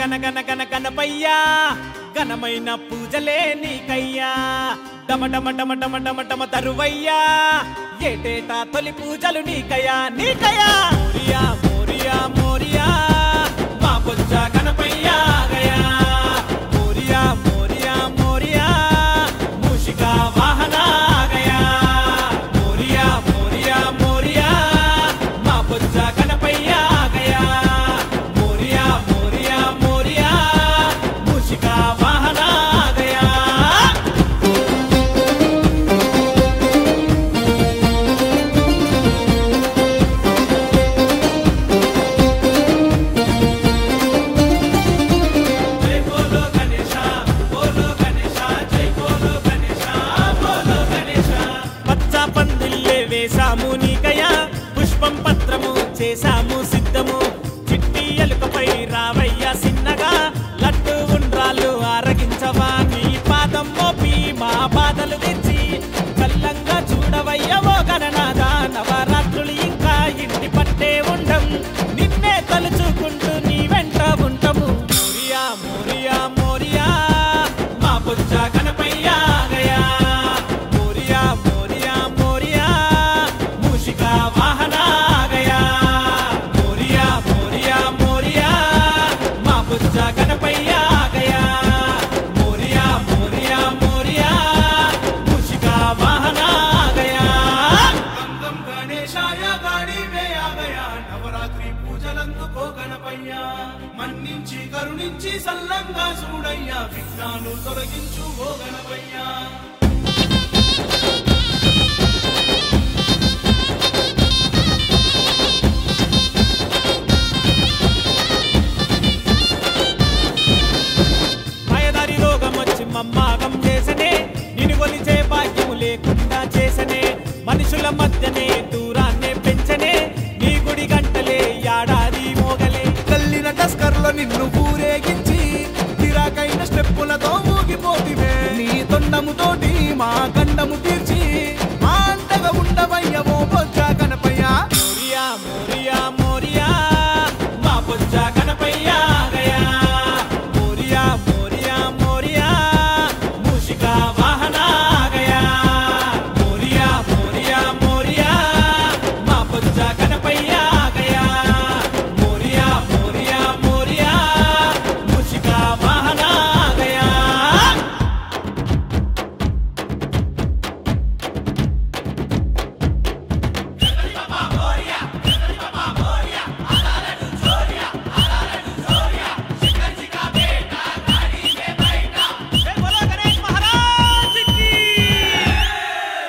గన గన గన గణపయ్యా ఘనమైన పూజలే నీకయ్యా డమ డమ డమ డమ డమ డమ తరువయ్యా ఏటేటా తొలి పూజలు నీకయ్యా నీకయ్యా మోరియా మోరియా మోరియా మా బొజ్జ గణపయ్యా గయా మోరియా మోరియా మోరియా మూషికా వాహన గయా మోరియా మోరియా మోరియా మా బొజ్జ గణపయ్యా గయా మోరియా మోరియా మోరియా మూషికా వాహన గయా జై బోలో గణేశ బోలో గణేశ జై బోలో గణేశ బోలో గణేశ పచ్చ పందిల్లే వేశాము నీకయా పుష్పం పత్రము చేశాము సిద్ధము చిట్టి ఎలుకపై రావయ్య సిన్నగా లడ్డు ఉండ్రాలు ఆరగించవా నీ పాదం మోపి మా బాధలు తెచ్చి చల్లంగా చూడవయ్య ఓ గణనాథ నవరాత్రులు ఇంకా ఇంటి పట్టే ఉండం నిన్నే తలుచుకుంటూ నీ వెంట ఉంటాము మోరియా మోరియా మోరియా మా బుజ్జ గణపయ్యా గయా మోరియా మోరియా మోరియా మూషికా వాహన గయా మోరియా మోరియా మోరియా మా బుజ్జ గణపయ్యా గయా మోరియా మోరియా మోరియా మూషికా వాహన గయా గం గం గణేశాయ గాడి వేయాగయా నవరాత్రి పూజలందుకో గణపయ్యా మన్నించి కరుణించి సల్లంగా చూడయ్యా విఘ్నాలు తొలగించు ఓ గణపయ్యా మాయదారి రోగం వచ్చి మమ్మాగం చేసనే నిన్ను కొలిచే భాగ్యము లేకుండా చేసనే మనుషుల మధ్యనే దూరాన్నే పెంచనే నీ గుడి గంటలే ఏడాది మోగలే కల్లిన టస్కర్లో నిన్ను ఊరేగించి తిరాకైన స్టెప్పులతో ఊగిపోతివే నీ తొండముతోటి మా